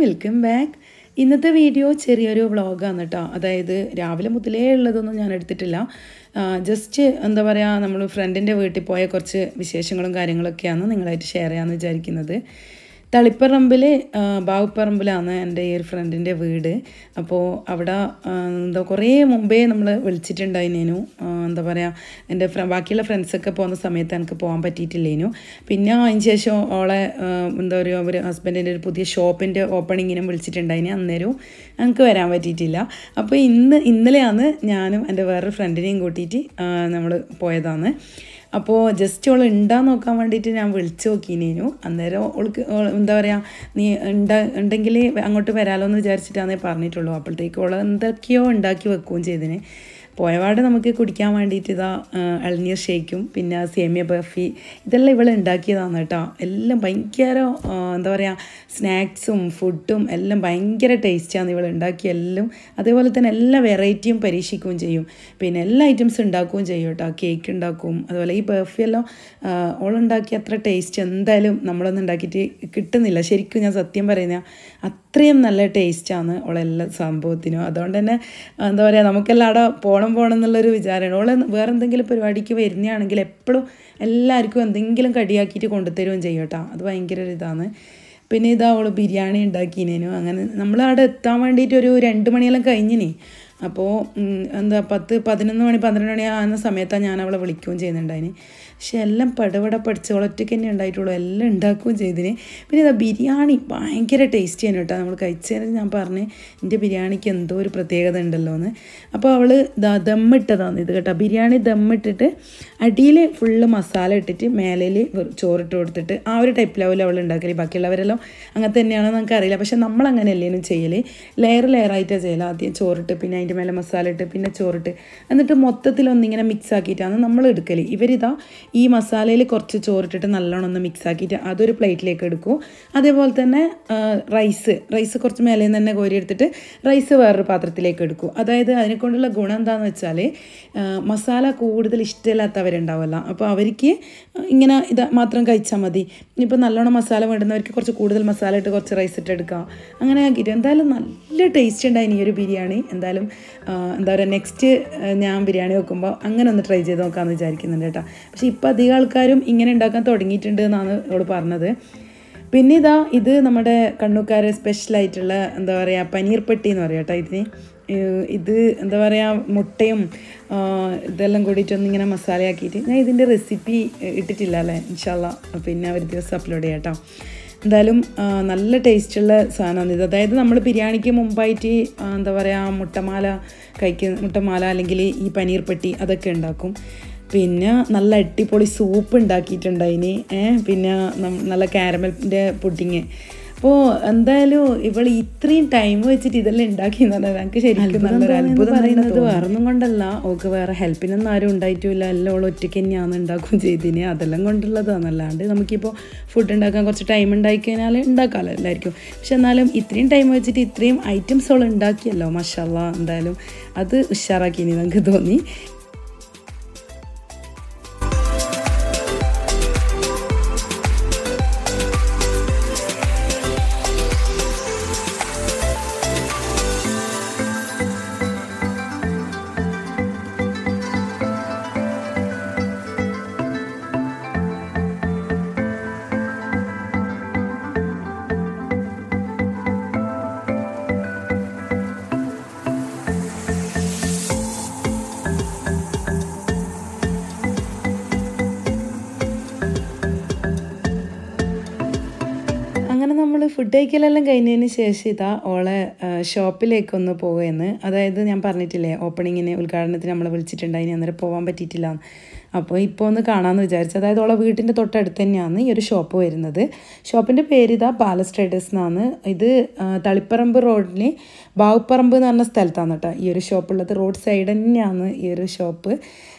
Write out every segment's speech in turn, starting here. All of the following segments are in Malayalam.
വെൽക്കം ബാക്ക് ഇന്നത്തെ വീഡിയോ ചെറിയൊരു വ്ളോഗാണ് കേട്ടോ അതായത് രാവിലെ മുതലേ ഉള്ളതൊന്നും ഞാൻ എടുത്തിട്ടില്ല ജസ്റ്റ് എന്താ പറയുക നമ്മൾ ഫ്രണ്ടിൻ്റെ വീട്ടിൽ പോയ കുറച്ച് വിശേഷങ്ങളും കാര്യങ്ങളൊക്കെയാണ് നിങ്ങളായിട്ട് ഷെയർ ചെയ്യാമെന്ന് വിചാരിക്കുന്നത് തളിപ്പറമ്പിൽ ബാവുപ്പറമ്പിലാണ് എൻ്റെ ഈ ഒരു ഫ്രണ്ടിൻ്റെ വീട് അപ്പോൾ അവിടെ ആ, എന്താ കുറേ മുമ്പേ നമ്മൾ വിളിച്ചിട്ടുണ്ടായിനേനു ആ, എന്താ പറയുക എൻ്റെ ഫ്ര ബാക്കിയുള്ള ഫ്രണ്ട്സൊക്കെ പോകുന്ന സമയത്ത് എനിക്ക് പോകാൻ പറ്റിയിട്ടില്ലേനു പിന്നെ അതിന് ശേഷം ഓളെ ആ, എന്താ പറയുക ഒരു ഹസ്ബൻഡിൻ്റെ ഒരു പുതിയ ഷോപ്പിൻ്റെ ഓപ്പണിങ്ങിനും വിളിച്ചിട്ടുണ്ടായിന് അന്നേരവും എനിക്ക് വരാൻ പറ്റിയിട്ടില്ല അപ്പോൾ ഇന്ന് ഇന്നലെയാണ് ഞാനും എൻ്റെ വേറൊരു ഫ്രണ്ടിനെയും കൂട്ടിയിട്ട് നമ്മൾ പോയതാണ് അപ്പോൾ ജസ്റ്റ് ഓൾ ഉണ്ടാന്ന് നോക്കാൻ വേണ്ടിയിട്ട് ഞാൻ വിളിച്ചു നോക്കിനേനു അന്നേരം ഓൾക്ക് ഓൾ എന്താ പറയുക നീ ഉണ്ട ഉണ്ടെങ്കിൽ അങ്ങോട്ട് വരാലോ എന്ന് വിചാരിച്ചിട്ടാണ് പറഞ്ഞിട്ടുള്ളൂ അപ്പോഴത്തേക്ക് ഓൾ എന്തൊക്കെയോ ഉണ്ടാക്കി വെക്കുകയും ചെയ്തിന് പോയപാട് നമുക്ക് കുടിക്കാൻ വേണ്ടിയിട്ട് ഇതാ ആ, ഇളനീർ ഷേക്കും പിന്നെ സേമിയ ബർഫി ഇതെല്ലാം ഇവൾ ഉണ്ടാക്കിയതാണ് കേട്ടോ എല്ലാം ഭയങ്കര ആ, എന്താ പറയുക സ്നാക്സും ഫുഡും എല്ലാം ഭയങ്കര ടേസ്റ്റാണ് ഇവൾ ഉണ്ടാക്കിയ എല്ലാം അതേപോലെ തന്നെ എല്ലാ വെറൈറ്റിയും പരീക്ഷിക്കുകയും ചെയ്യും പിന്നെ എല്ലാ ഐറ്റംസ് ഉണ്ടാക്കുകയും ചെയ്യും കേട്ടോ കേക്ക് ഉണ്ടാക്കും അതുപോലെ ഈ ബർഫി എല്ലാം ഓളുണ്ടാക്കിയ അത്ര ടേസ്റ്റ് എന്തായാലും നമ്മളൊന്നും ഉണ്ടാക്കിയിട്ട് കിട്ടുന്നില്ല ശരിക്കും ഞാൻ സത്യം പറയുന്ന അത്രയും നല്ല ടേസ്റ്റാണ് ഓളെല്ലാ സംഭവത്തിനും അതുകൊണ്ട് തന്നെ എന്താ പറയുക നമുക്കെല്ലാം അവിടെ പോകണം പോകണം എന്നുള്ളൊരു വിചാരമാണ് ഓളെ വേറെ എന്തെങ്കിലും പരിപാടിക്ക് വരുന്നതാണെങ്കിൽ എപ്പോഴും എല്ലാവർക്കും എന്തെങ്കിലും കടിയാക്കിയിട്ട് കൊണ്ടുതരുകയും ചെയ്യും കേട്ടോ അത് ഭയങ്കര ഒരു ഇതാണ് പിന്നെ ഇതാ അവൾ ബിരിയാണി ഉണ്ടാക്കിനേനു അങ്ങനെ നമ്മൾ അവിടെ എത്താൻ വേണ്ടിയിട്ട് ഒരു രണ്ട് മണിയെല്ലാം കഴിഞ്ഞിനി അപ്പോൾ ഉം, എന്താ പത്ത് പതിനൊന്ന് മണി പന്ത്രണ്ട് മണി ആകുന്ന സമയത്താണ് ഞാൻ അവളെ വിളിക്കുകയും ചെയ്യുന്നുണ്ടായിന് പക്ഷെ എല്ലാം പടപട പഠിച്ച് ഒറ്റയ്ക്ക് തന്നെ ഉണ്ടായിട്ടുള്ളൂ എല്ലാം ഉണ്ടാക്കുകയും ചെയ്തിന് പിന്നെ ഇതാ ബിരിയാണി ഭയങ്കര ടേസ്റ്റി ആണ് കേട്ടോ നമ്മൾ കഴിച്ചതിന് ഞാൻ പറഞ്ഞ് എൻ്റെ ബിരിയാണിക്ക് എന്തോ ഒരു പ്രത്യേകത ഉണ്ടല്ലോ എന്ന് അപ്പോൾ അവൾ ദാ ദമ്മിട്ടതാണ് ഇത് കേട്ടോ ബിരിയാണി ദമ്മിട്ടിട്ട് അടിയിൽ ഫുള്ള് മസാല ഇട്ടിട്ട് മേലയിൽ ചോറിട്ട് കൊടുത്തിട്ട് ആ ഒരു ടൈപ്പ് ലെവലിൽ അവൾ ഉണ്ടാക്കല് ബാക്കിയുള്ളവരെല്ലാം അങ്ങനെ തന്നെയാണോ നമുക്ക് അറിയില്ല പക്ഷെ നമ്മൾ അങ്ങനെ അല്ലേനും ചെയ്യല് ലെയർ ലെയർ ആയിട്ടാണ് ചെയ്യല് ആദ്യം ചോറിട്ട് പിന്നെ അതിൻ്റെ മേലെ മസാല ഇട്ട് പിന്നെ ചോറിട്ട് എന്നിട്ട് മൊത്തത്തിൽ ഒന്നിങ്ങനെ മിക്സ് ആക്കിയിട്ടാണ് നമ്മൾ എടുക്കല് ഇവരിതാ ഈ മസാലയിൽ കുറച്ച് ചോറിട്ടിട്ട് നല്ലോണം ഒന്ന് മിക്സ് ആക്കിയിട്ട് അതൊരു പ്ലേറ്റിലേക്ക് എടുക്കും അതേപോലെ തന്നെ റൈസ് റൈസ് കുറച്ച് മേലെ നിന്ന് തന്നെ കോരി എടുത്തിട്ട് റൈസ് വേറൊരു പാത്രത്തിലേക്ക് എടുക്കും അതായത് അതിനെക്കൊണ്ടുള്ള ഗുണം എന്താണെന്ന് വെച്ചാൽ മസാല കൂടുതൽ ഇഷ്ടമില്ലാത്തവരുണ്ടാവുമല്ലോ അപ്പോൾ അവർക്ക് ഇങ്ങനെ ഇത് മാത്രം കഴിച്ചാൽ മതി ഇപ്പോൾ നല്ലോണം മസാല വേണ്ടുന്നവർക്ക് കുറച്ച് കൂടുതൽ മസാല ഇട്ട് കുറച്ച് റൈസ് ഇട്ട് എടുക്കാം അങ്ങനെ ആക്കിയിട്ട് എന്തായാലും നല്ല ടേസ്റ്റ് ഉണ്ടായിന് ഈ ഒരു ബിരിയാണി എന്തായാലും ആ, എന്താ പറയുക നെക്സ്റ്റ് ഞാൻ ബിരിയാണി വെക്കുമ്പോൾ അങ്ങനെ ഒന്ന് ട്രൈ ചെയ്ത് നോക്കാമെന്ന് വിചാരിക്കുന്നുണ്ട് കേട്ടോ പക്ഷേ ഇപ്പോൾ അധികം ആൾക്കാരും ഇങ്ങനെ ഉണ്ടാക്കാൻ തുടങ്ങിയിട്ടുണ്ട് എന്നാണ് അവൾ പറഞ്ഞത് പിന്നെ ഇതാ ഇത് നമ്മുടെ കണ്ണൂക്കാരെ സ്പെഷ്യലായിട്ടുള്ള എന്താ പറയുക പനീർ പെട്ടി എന്ന് പറയാം കേട്ടോ ഇതിന് ഏഹ് ഇത് എന്താ പറയുക മുട്ടയും ആ, ഇതെല്ലാം കൂടിയിട്ടൊന്ന് ഇങ്ങനെ മസാലയാക്കിയിട്ട് ഞാൻ ഇതിൻ്റെ റെസിപ്പി ഇട്ടിട്ടില്ല അല്ലേ ഇൻഷാല്ല പിന്നെ ഒരു ദിവസം അപ്ലോഡ് ചെയ്യാം കേട്ടോ എന്തായാലും ആ, നല്ല ടേസ്റ്റുള്ള സാധനമാണ് ഇത് അതായത് നമ്മൾ ബിരിയാണിക്ക് മുമ്പായിട്ട് ആ, എന്താ പറയുക മുട്ടമാല കഴിക്കുന്ന മുട്ടമാല അല്ലെങ്കിൽ ഈ പനീർ പെട്ടി അതൊക്കെ ഉണ്ടാക്കും പിന്നെ നല്ല അടിപൊളി സൂപ്പ് ഉണ്ടാക്കിയിട്ടുണ്ടായിന് ഏഹ് പിന്നെ നം- നല്ല കാരമലിൻ്റെ പുഡിങ് അപ്പോൾ എന്തായാലും ഇവൾ ഇത്രയും ടൈം വെച്ചിട്ട് ഇതെല്ലാം ഉണ്ടാക്കി എന്ന് പറഞ്ഞാൽ എനിക്ക് ശരിക്കും നല്ലൊരു അത്ഭുതം പറയുന്നത് വേറൊന്നും കൊണ്ടല്ല ഓക്ക് വേറെ ഹെൽപ്പിനൊന്നും ആരും ഉണ്ടായിട്ടുമില്ല എല്ലാം ഓൾ ഒറ്റയ്ക്ക് തന്നെയാണ് ഉണ്ടാക്കുകയും ചെയ്തിന് അതെല്ലാം കൊണ്ടുള്ളതാണ് അല്ലാണ്ട് നമുക്കിപ്പോൾ ഫുഡ് ഉണ്ടാക്കാൻ കുറച്ച് ടൈം ഉണ്ടാക്കി കഴിഞ്ഞാൽ ഉണ്ടാക്കാമല്ലോ എല്ലാവർക്കും പക്ഷെ എന്നാലും ഇത്രയും ടൈം വെച്ചിട്ട് ഇത്രയും ഐറ്റംസ് ഓൾ ഉണ്ടാക്കിയല്ലോ മഷാല്ല എന്തായാലും അത് ഉഷാറാക്കി ഇനി നമുക്ക് തോന്നി അങ്ങനെ നമ്മൾ ഫുഡ് കഴിക്കലെല്ലാം കഴിഞ്ഞതിന് ശേഷം ഇതാ ഓളെ ആ, ഷോപ്പിലേക്കൊന്ന് പോവുകയെന്ന് അതായത് ഞാൻ പറഞ്ഞിട്ടില്ലേ ഓപ്പണിങ്ങിന് ഉദ്ഘാടനത്തിന് നമ്മളെ വിളിച്ചിട്ടുണ്ടായിന് അന്നേരം പോകാൻ പറ്റിയിട്ടില്ല അപ്പോൾ ഇപ്പോൾ ഒന്ന് കാണാമെന്ന് വിചാരിച്ചു അതായത് ഓളെ വീട്ടിൻ്റെ തൊട്ടടുത്ത് തന്നെയാണ് ഈ ഒരു ഷോപ്പ് വരുന്നത് ഷോപ്പിൻ്റെ പേര് ഇതാ പാലസ് ട്രേഡേഴ്സ് എന്നാണ് ഇത് ആ, തളിപ്പറമ്പ് റോഡിൽ ബാവുപ്പറമ്പ് എന്ന് പറഞ്ഞ സ്ഥലത്താണ് കേട്ടോ ഈ ഒരു ഷോപ്പുള്ളത് റോഡ് സൈഡ് തന്നെയാണ് ഈ ഒരു ഷോപ്പ്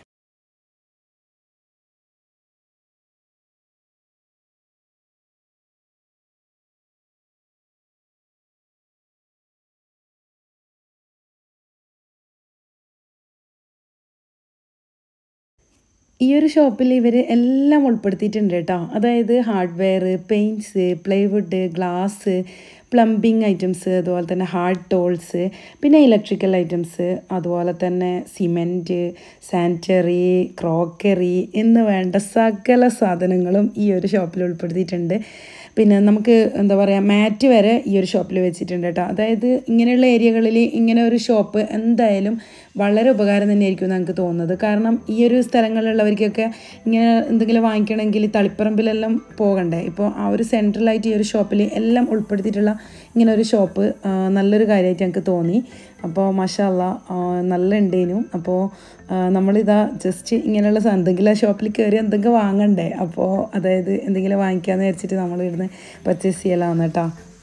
ഈ ഒരു ഷോപ്പിൽ ഇവർ എല്ലാം ഉൾപ്പെടുത്തിയിട്ടുണ്ട് കേട്ടോ അതായത് hardware paints plywood glass plumbing items അതുപോലെ തന്നെ ഹാർഡ് ടോൾസ് പിന്നെ ഇലക്ട്രിക്കൽ ഐറ്റംസ് അതുപോലെ തന്നെ സിമെൻറ്റ് സാനിറ്ററി ക്രോക്കറി എന്ന് വേണ്ട സകല സാധനങ്ങളും ഈ ഒരു ഷോപ്പിൽ ഉൾപ്പെടുത്തിയിട്ടുണ്ട് പിന്നെ നമുക്ക് എന്താ പറയുക മാറ്റ് വരെ ഈ ഒരു ഷോപ്പിൽ വെച്ചിട്ടുണ്ട് കേട്ടോ അതായത് ഇങ്ങനെയുള്ള ഏരിയകളിൽ ഇങ്ങനെ ഒരു ഷോപ്പ് എന്തായാലും വളരെ ഉപകാരം തന്നെയായിരിക്കും എന്ന് എനിക്ക് തോന്നുന്നത് കാരണം ഈ ഒരു സ്ഥലങ്ങളിലുള്ളവർക്കൊക്കെ ഇങ്ങനെ എന്തെങ്കിലും വാങ്ങിക്കണമെങ്കിൽ തളിപ്പറമ്പിലെല്ലാം പോകണ്ടേ ഇപ്പോൾ ആ ഒരു സെൻട്രലായിട്ട് ഈ ഒരു ഷോപ്പിൽ എല്ലാം ഉൾപ്പെടുത്തിയിട്ടുള്ള ഇങ്ങനെ ഒരു ഷോപ്പ് ആ, നല്ലൊരു കാര്യമായിട്ട് എനിക്ക് തോന്നി അപ്പോൾ മഷാല്ല നല്ല ഉണ്ടേനു അപ്പോൾ ആ, നമ്മളിതാ ജസ്റ്റ് ഇങ്ങനെയുള്ള സാ- എന്തെങ്കിലും ആ ഷോപ്പിൽ കയറി എന്തെങ്കിലും വാങ്ങണ്ടേ അപ്പോൾ അതായത് എന്തെങ്കിലും വാങ്ങിക്കാമെന്ന് വിചാരിച്ചിട്ട് നമ്മൾ ഇവിടുന്ന് പർച്ചേസ് ചെയ്യലാന്ന് കേട്ടോ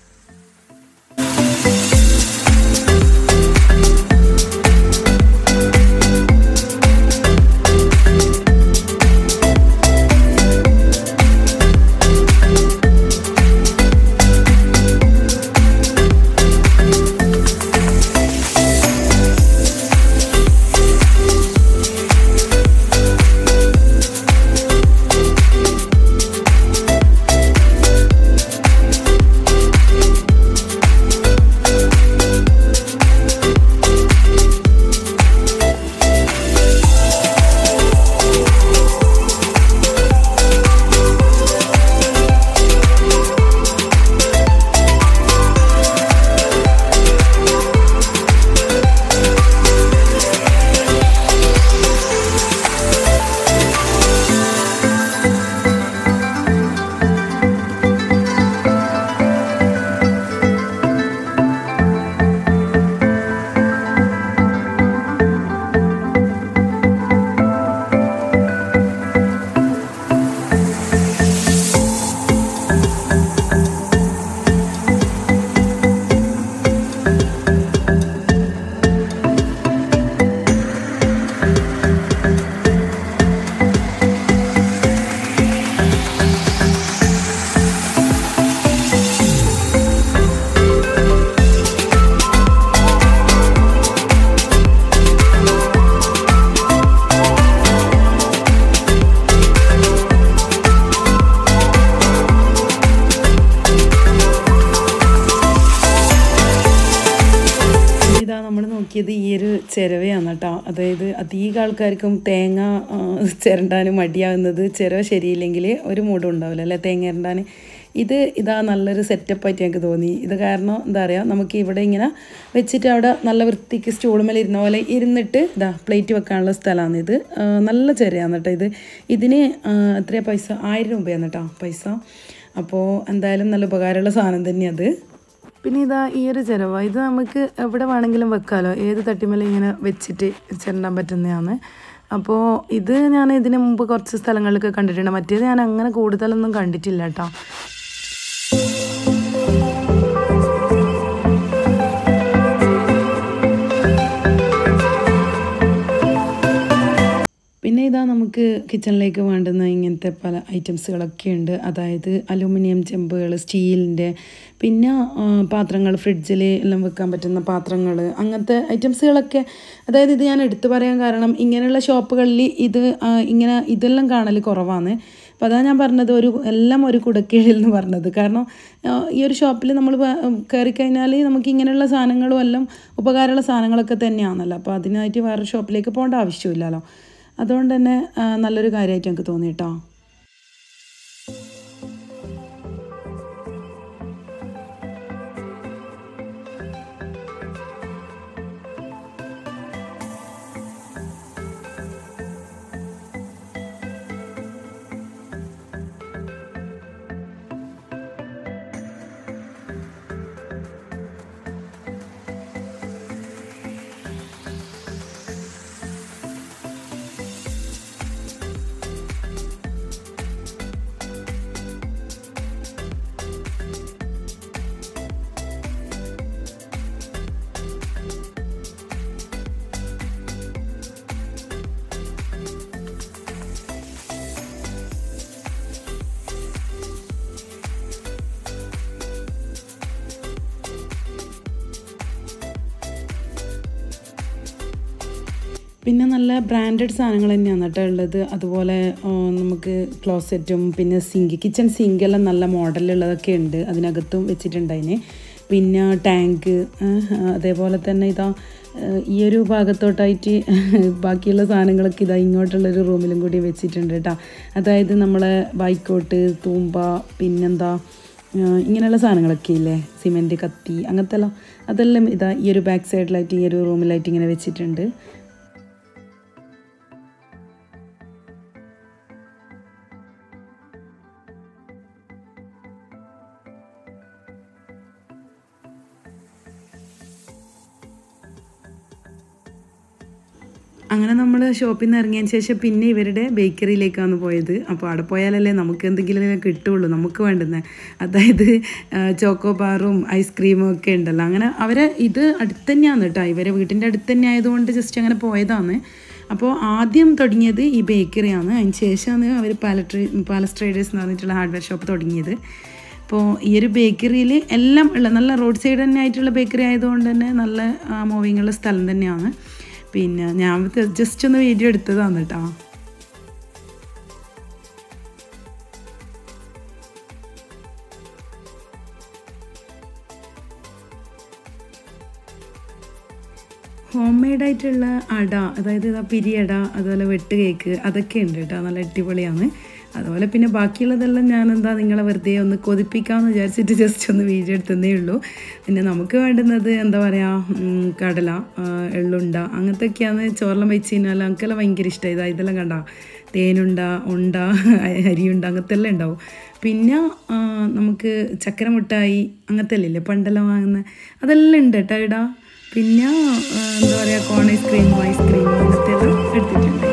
ഇതാ നമ്മൾ നോക്കിയത് ഈ ഒരു ചിരവയാണ് കേട്ടോ അതായത് അധികം ആൾക്കാർക്കും തേങ്ങ ആ, ചിരണ്ടാനും മടിയാകുന്നത് ചിരവ ശരിയില്ലെങ്കിൽ ഒരു മൂടും ഉണ്ടാവില്ല അല്ലേ തേങ്ങ ഇരണ്ടാൻ ഇത് ഇതാ നല്ലൊരു സെറ്റപ്പായിട്ട് എനിക്ക് തോന്നി ഇത് കാരണം എന്താ പറയുക നമുക്ക് ഇവിടെ ഇങ്ങനെ വെച്ചിട്ട് അവിടെ നല്ല വൃത്തിക്ക് സ്റ്റൂളുമേൽ ഇരുന്ന പോലെ ഇരുന്നിട്ട് ഇതാ പ്ലേറ്റ് വെക്കാനുള്ള സ്ഥലമാണ് ഇത് ആ, നല്ല ചിരയാണ് കേട്ടോ ഇത് ഇതിന് ആ, എത്രയാണ് പൈസ ആയിരം രൂപയാണ് കേട്ടോ പൈസ അപ്പോൾ എന്തായാലും നല്ല ഉപകാരമുള്ള സാധനം തന്നെയാണ് അത് പിന്നെ ഇതാ ഈ ഒരു ചിരവ ഇത് നമുക്ക് എവിടെ വേണമെങ്കിലും വെക്കാമല്ലോ ഏത് തട്ടിമേലും ഇങ്ങനെ വെച്ചിട്ട് ചിരണ്ടാൻ പറ്റുന്നതാണ് അപ്പോൾ ഇത് ഞാൻ ഇതിന് മുമ്പ് കുറച്ച് സ്ഥലങ്ങളിലൊക്കെ കണ്ടിട്ടുണ്ട് മറ്റേത് ഞാൻ അങ്ങനെ കൂടുതലൊന്നും കണ്ടിട്ടില്ല കേട്ടോ പിന്നെ ഇതാ നമുക്ക് കിച്ചണിലേക്ക് വേണ്ടുന്ന ഇങ്ങനത്തെ പല ഐറ്റംസുകളൊക്കെ ഉണ്ട് അതായത് അലൂമിനിയം ചെമ്പുകൾ സ്റ്റീലിൻ്റെ പിന്നെ ആ, പാത്രങ്ങൾ ഫ്രിഡ്ജിൽ എല്ലാം വെക്കാൻ പറ്റുന്ന പാത്രങ്ങൾ അങ്ങനത്തെ ഐറ്റംസുകളൊക്കെ അതായത് ഇത് ഞാൻ എടുത്തു പറയാൻ കാരണം ഇങ്ങനെയുള്ള ഷോപ്പുകളിൽ ഇത് ആ, ഇങ്ങനെ ഇതെല്ലാം കാണൽ കുറവാണ് അപ്പോൾ അതാണ് ഞാൻ പറഞ്ഞത് ഒരു എല്ലാം ഒരു കുടക്കീഴിൽ എന്ന് പറഞ്ഞത് കാരണം ആ, ഈ ഒരു ഷോപ്പിൽ നമ്മൾ കയറി കഴിഞ്ഞാൽ നമുക്ക് ഇങ്ങനെയുള്ള സാധനങ്ങളും എല്ലാം ഉപകാരമുള്ള സാധനങ്ങളൊക്കെ തന്നെയാണല്ലോ അപ്പോൾ അതിനായിട്ട് വേറെ ഷോപ്പിലേക്ക് പോകേണ്ട ആവശ്യമില്ലല്ലോ അതുകൊണ്ട് തന്നെ ആ, നല്ലൊരു കാര്യമായിട്ട് എനിക്ക് തോന്നി കേട്ടോ പിന്നെ നല്ല ബ്രാൻഡഡ് സാധനങ്ങൾ തന്നെയാണ് കേട്ടോ ഉള്ളത് അതുപോലെ ആ, നമുക്ക് ക്ലോസറ്റും പിന്നെ സിങ്ക് കിച്ചൺ സിങ്കെല്ലാം നല്ല മോഡലുള്ളതൊക്കെ ഉണ്ട് അതിനകത്തും വെച്ചിട്ടുണ്ടതിന് പിന്നെ ടാങ്ക് അതേപോലെ തന്നെ ഇതാ ഏഹ് ഈ ഒരു ഭാഗത്തോട്ടായിട്ട് ബാക്കിയുള്ള സാധനങ്ങളൊക്കെ ഇതാ ഇങ്ങോട്ടുള്ളൊരു റൂമിലും കൂടി വെച്ചിട്ടുണ്ട് കേട്ടോ അതായത് നമ്മളെ ബൈക്കോട്ട് തൂമ്പ പിന്നെന്താ ഏഹ് ഇങ്ങനെയുള്ള സാധനങ്ങളൊക്കെ ഇല്ലേ സിമെൻറ്റ് കത്തി അങ്ങനത്തെ എല്ലാം അതെല്ലാം ഇതാ ഈ ഒരു ബാക്ക് സൈഡിലായിട്ട് ഈ ഒരു റൂമിലായിട്ട് ഇങ്ങനെ വെച്ചിട്ടുണ്ട് അങ്ങനെ നമ്മൾ ഷോപ്പിൽ നിന്ന് ഇറങ്ങിയതിന് ശേഷം പിന്നെ ഇവരുടെ ബേക്കറിയിലേക്കാണ് പോയത് അപ്പോൾ അവിടെ പോയാലല്ലേ നമുക്ക് എന്തെങ്കിലും കിട്ടുള്ളൂ നമുക്ക് വേണ്ടുന്നത് അതായത് ആ, ചോക്കോ ബാറും ഐസ്ക്രീമും ഒക്കെ ഉണ്ടല്ലോ അങ്ങനെ അവരെ ഇത് അടുത്ത് തന്നെയാണ് കേട്ടോ ഇവരെ വീട്ടിൻ്റെ അടുത്ത് തന്നെ ആയതുകൊണ്ട് ജസ്റ്റ് അങ്ങനെ പോയതാണ് അപ്പോൾ ആദ്യം തുടങ്ങിയത് ഈ ബേക്കറിയാണ് അതിന് ശേഷമാണ് അവർ പാലട്രി പാലസ് ട്രേഡേഴ്സ് എന്ന് പറഞ്ഞിട്ടുള്ള ഹാർഡ്വെയർ ഷോപ്പ് തുടങ്ങിയത് അപ്പോൾ ഈ ഒരു ബേക്കറിയിൽ എല്ലാം ഉള്ള നല്ല റോഡ് സൈഡ് തന്നെ ആയിട്ടുള്ള ബേക്കറി ആയതുകൊണ്ട് തന്നെ നല്ല മൂവിങ് ഉള്ള സ്ഥലം തന്നെയാണ് പിന്നെ ഞാൻ ജസ്റ്റ് ഒന്ന് വീഡിയോ എടുത്തതാണ് കേട്ടോ ഹോം മെയ്ഡായിട്ടുള്ള അട അതായത് ഇതാ പിരിയട അതുപോലെ വെട്ട് കേക്ക് അതൊക്കെ ഉണ്ട് കേട്ടോ നല്ല അടിപൊളിയാണ് അതുപോലെ പിന്നെ ബാക്കിയുള്ളതെല്ലാം ഞാൻ എന്താ നിങ്ങളെ വെറുതെ ഒന്ന് കൊതിപ്പിക്കാമെന്ന് വിചാരിച്ചിട്ട് ജസ്റ്റ് ഒന്ന് വീഡിയോ എടുത്തതേ ഉള്ളൂ പിന്നെ നമുക്ക് വേണ്ടുന്നത് എന്താ പറയുക ഉം, കടല ആ, എള്ളുണ്ട അങ്ങനത്തെയൊക്കെയാണ് ചോറെല്ലാം വെച്ച് കഴിഞ്ഞാൽ നമുക്കെല്ലാം ഭയങ്കര ഇഷ്ടമായി ഇതാ ഇതെല്ലാം കണ്ട തേനുണ്ട ഉണ്ട അരിയുണ്ട അങ്ങനത്തെ എല്ലാം ഉണ്ടാവും പിന്നെ ആ, നമുക്ക് ചക്കര മുട്ടായി അങ്ങനത്തെ അല്ലേ പണ്ടെല്ലാം വാങ്ങുന്ന അതെല്ലാം ഉണ്ട് കേട്ടോ ഇടാ പിന്നെ ആ, എന്താ പറയുക കോൺ ഐസ്ക്രീം ഐസ്ക്രീം അങ്ങനത്തെ എല്ലാം എടുത്തിട്ടുണ്ട്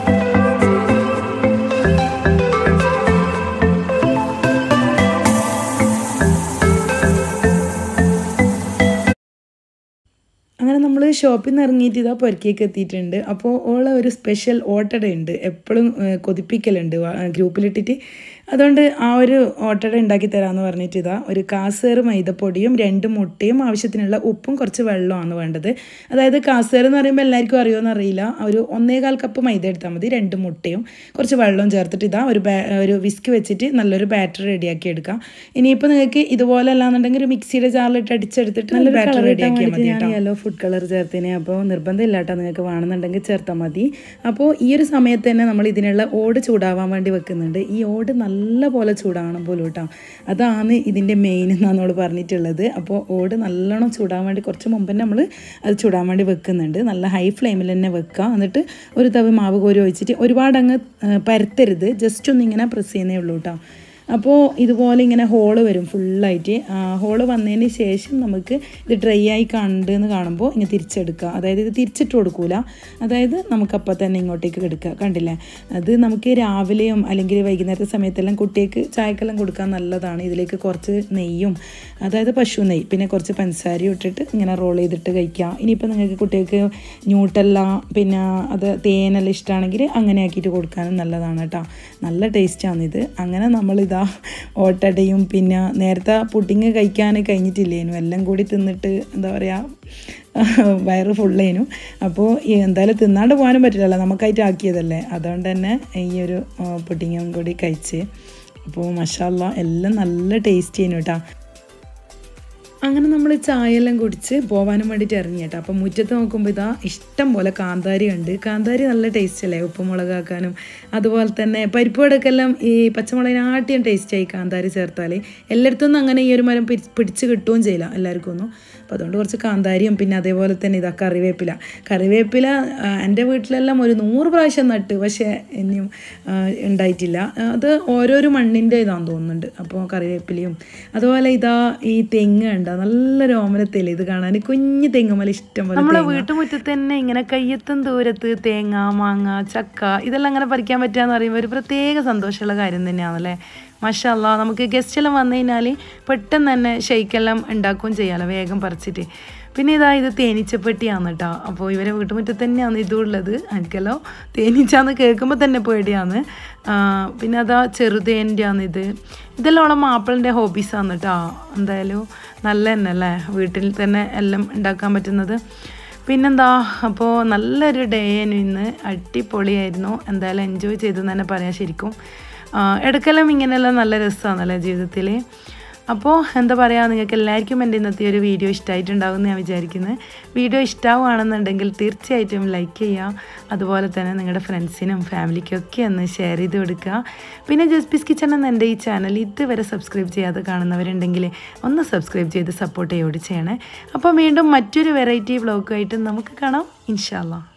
അങ്ങനെ നമ്മൾ ഷോപ്പിൽ നിന്ന് ഇറങ്ങിയിട്ട് ഇതാ പൊരക്കേക്ക് എത്തിയിട്ടുണ്ട് അപ്പോൾ ഓളെ ഒരു സ്പെഷ്യൽ ഓട്ടട ഉണ്ട് എപ്പോഴും കൊതിപ്പിക്കലുണ്ട് വാ- ഗ്രൂപ്പിലിട്ടിട്ട് അതുകൊണ്ട് ആ ഒരു ഓട്ടട ഉണ്ടാക്കി തരാമെന്ന് പറഞ്ഞിട്ട് ഇതാ ഒരു കാസേറ് മൈദപ്പൊടിയും രണ്ട് മുട്ടയും ആവശ്യത്തിനുള്ള ഉപ്പും കുറച്ച് വെള്ളമാണ് വേണ്ടത് അതായത് കാസേറ് എന്ന് പറയുമ്പോൾ എല്ലാവർക്കും അറിയുമെന്ന് അറിയില്ല ഒരു ഒന്നേകാൽ കപ്പ് മൈദ എടുത്താൽ മതി രണ്ട് മുട്ടയും കുറച്ച് വെള്ളവും ചേർത്തിട്ട് ഇതാ ഒരു ബാ ഒരു വിസ്ക് വെച്ചിട്ട് നല്ലൊരു ബാറ്റർ റെഡിയാക്കി എടുക്കാം ഇനിയിപ്പോൾ നിങ്ങൾക്ക് ഇതുപോലെ അല്ലാന്നുണ്ടെങ്കിൽ ഒരു മിക്സിയുടെ ജാറിലിട്ട് അടിച്ചെടുത്തിട്ട് നല്ലൊരു ബാറ്റർ റെഡിയാക്കിയാൽ മതി ഞാൻ യെല്ലോ ഫുഡ് കളർ ചേർത്തേനെ അപ്പോൾ നിർബന്ധമില്ല കേട്ടോ നിങ്ങൾക്ക് വേണമെന്നുണ്ടെങ്കിൽ ചേർത്താൽ മതി അപ്പോൾ ഈ ഒരു സമയത്ത് തന്നെ നമ്മൾ ഇതിനുള്ള ഓട് ചൂടാവാൻ വേണ്ടി വെക്കുന്നുണ്ട് ഈ ഓട് നല്ല പോലെ ചൂടാവണം പോലും കേട്ടോ അതാണ് ഇതിൻ്റെ മെയിൻ എന്നാണ് നമ്മൾ പറഞ്ഞിട്ടുള്ളത് അപ്പോൾ ഓട് നല്ലോണം ചൂടാൻ വേണ്ടി കുറച്ച് മുമ്പ് തന്നെ നമ്മൾ അത് ചൂടാൻ വേണ്ടി വെക്കുന്നുണ്ട് നല്ല ഹൈ ഫ്ലെയിമിൽ തന്നെ വെക്കുക എന്നിട്ട് ഒരു തവി മാവ് കോരി ഒഴിച്ചിട്ട് ഒരുപാട് അങ്ങ് ആ, പരത്തരുത് ജസ്റ്റ് ഒന്ന് ഇങ്ങനെ പ്രസ് ചെയ്യുന്നേ ഉള്ളൂ കേട്ടോ അപ്പോൾ ഇതുപോലെ ഇങ്ങനെ ഹോള് വരും ഫുള്ളായിട്ട് ഹോള് വന്നതിന് ശേഷം നമുക്ക് ഇത് ഡ്രൈ ആയി കണ്ടെന്ന് കാണുമ്പോൾ ഇങ്ങനെ തിരിച്ചെടുക്കുക അതായത് ഇത് തിരിച്ചിട്ട് കൊടുക്കൂല അതായത് നമുക്കപ്പോൾ തന്നെ ഇങ്ങോട്ടേക്ക് എടുക്കുക കണ്ടില്ലേ അത് നമുക്ക് രാവിലെയും അല്ലെങ്കിൽ വൈകുന്നേരത്തെ സമയത്തെല്ലാം കുട്ടികൾക്ക് ചായക്കെല്ലാം കൊടുക്കാൻ നല്ലതാണ് ഇതിലേക്ക് കുറച്ച് നെയ്യും അതായത് പശു നെയ്യ് പിന്നെ കുറച്ച് പഞ്ചസാരയും ഇട്ടിട്ട് ഇങ്ങനെ റോൾ ചെയ്തിട്ട് കഴിക്കാം ഇനിയിപ്പോൾ നിങ്ങൾക്ക് കുട്ടികൾക്ക് ന്യൂട്ടല്ല പിന്നെ അത് തേനെല്ലാം ഇഷ്ടമാണെങ്കിൽ അങ്ങനെ ആക്കിയിട്ട് കൊടുക്കാനും നല്ലതാണ് കേട്ടോ നല്ല ടേസ്റ്റാണിത് അങ്ങനെ നമ്മളിതാ ഓട്ടടയും പിന്നെ നേരത്തെ പുഡിങ് കഴിക്കാൻ കഴിഞ്ഞിട്ടില്ലേനു എല്ലാം കൂടി തിന്നിട്ട് എന്താ പറയുക വയറ് ഫുള്ളേനു അപ്പോൾ ഈ എന്തായാലും തിന്നാണ്ട് പോകാനും പറ്റില്ലല്ലോ നമുക്കായിട്ട് ആക്കിയതല്ലേ അതുകൊണ്ട് തന്നെ ഈ ഒരു പുഡിങ്ങും കൂടി കഴിച്ച് അപ്പോൾ മഷാല്ല എല്ലാം നല്ല ടേസ്റ്റ് ചെയ്യുന്നു കേട്ടോ അങ്ങനെ നമ്മൾ ചായയെല്ലാം കുടിച്ച് പോകാനും വേണ്ടിയിട്ട് ഇറങ്ങി കേട്ടോ അപ്പം മുറ്റത്ത് നോക്കുമ്പോൾ ഇതാ ഇഷ്ടം പോലെ കാന്താരി ഉണ്ട് കാന്താരി നല്ല ടേസ്റ്റ് അല്ലേ ഉപ്പുമുളകാക്കാനും അതുപോലെ തന്നെ പരിപ്പ് വടക്കെല്ലാം ഈ പച്ചമുളകിനാട്ടിയും ടേസ്റ്റായി കാന്താരി ചേർത്താൽ എല്ലായിടത്തുനിന്നും അങ്ങനെ ഈ ഒരു മരം പിടി- പിടിച്ച് കിട്ടുകയും ചെയ്യില്ല എല്ലാവർക്കും ഒന്നും അപ്പോൾ അതുകൊണ്ട് കുറച്ച് കാന്താരിയും പിന്നെ അതേപോലെ തന്നെ ഇതാ കറിവേപ്പില കറിവേപ്പില ആ, എൻ്റെ വീട്ടിലെല്ലാം ഒരു നൂറ് പ്രാവശ്യം നട്ട് പക്ഷേ ഇനിയും ആ, ഉണ്ടായിട്ടില്ല അത് ഓരോരോ മണ്ണിൻ്റെ ഇതാന്ന് തോന്നുന്നുണ്ട് അപ്പോൾ കറിവേപ്പിലയും അതുപോലെ ഇതാ ഈ തെങ്ങ് ഉണ്ട് നല്ലൊരു ഓമനത്തേല് ഇത് കാണാൻ കുഞ്ഞു തെങ്ങുമല ഇഷ്ടം പോലെ നമ്മളെ വീട്ടുമുറ്റത്ത് തന്നെ ഇങ്ങനെ കയ്യെത്തും ദൂരത്ത് തേങ്ങ മാങ്ങ ചക്ക ഇതെല്ലാം അങ്ങനെ പറിക്കാൻ പറ്റുക പറയുമ്പോൾ ഒരു പ്രത്യേക സന്തോഷമുള്ള കാര്യം തന്നെയാണല്ലേ മഷല്ല നമുക്ക് ഗസ്റ്റ് എല്ലാം വന്നു കഴിഞ്ഞാൽ പെട്ടെന്ന് തന്നെ ഷെയ്ക്കെല്ലാം ഉണ്ടാക്കുകയും ചെയ്യാമല്ലോ വേഗം പറിച്ചിട്ട് പിന്നെ ഇതാ ഇത് തേനീച്ചപ്പെട്ടിയാണ് കേട്ടോ അപ്പോൾ ഇവരെ വീട്ടുമുറ്റത്ത് തന്നെയാണ് ഇതുള്ളത് എനിക്കല്ലോ തേനീച്ചാന്ന് കേൾക്കുമ്പോൾ തന്നെ പേടിയാണ് ആ, പിന്നെ അതാ ചെറുതേൻ്റെ ആണ് ഇത് ഇതെല്ലാം ഉള്ള മാപ്പിളിൻ്റെ ഹോബീസാണ് കേട്ടോ എന്തായാലും നല്ല തന്നെ അല്ലേ വീട്ടിൽ തന്നെ എല്ലാം ഉണ്ടാക്കാൻ പറ്റുന്നത് പിന്നെന്താ അപ്പോൾ നല്ലൊരു ഡേ ആയിരുന്നു ഇന്ന് അടിപൊളിയായിരുന്നു എന്തായാലും എൻജോയ് ചെയ്തു എന്ന് തന്നെ പറയാം ശരിക്കും ആ, ഇടയ്ക്കെല്ലാം ഇങ്ങനെയെല്ലാം നല്ല രസമാണല്ലേ ജീവിതത്തിൽ അപ്പോൾ എന്താ പറയുക നിങ്ങൾക്ക് എല്ലാവർക്കും എൻ്റെ ഇന്നത്തെ ഒരു വീഡിയോ ഇഷ്ടമായിട്ടുണ്ടാവും എന്ന് ഞാൻ വിചാരിക്കുന്നത് വീഡിയോ ഇഷ്ടമാവുകയാണെന്നുണ്ടെങ്കിൽ തീർച്ചയായിട്ടും ലൈക്ക് ചെയ്യുക അതുപോലെ തന്നെ നിങ്ങളുടെ ഫ്രണ്ട്സിനും ഫാമിലിക്കും ഒക്കെ ഒന്ന് ഷെയർ ചെയ്ത് കൊടുക്കുക പിന്നെ ജസ്പിസ് കിച്ചൺ എന്ന എൻ്റെ ഈ ചാനൽ ഇതുവരെ സബ്സ്ക്രൈബ് ചെയ്യാതെ കാണുന്നവരുണ്ടെങ്കിൽ ഒന്ന് സബ്സ്ക്രൈബ് ചെയ്ത് സപ്പോർട്ട് ചെയ്യുകയോട് ചെയ്യണേ അപ്പോൾ വീണ്ടും മറ്റൊരു വെറൈറ്റി വ്ളോഗുമായിട്ട് നമുക്ക് കാണാം ഇൻഷാല്ലാ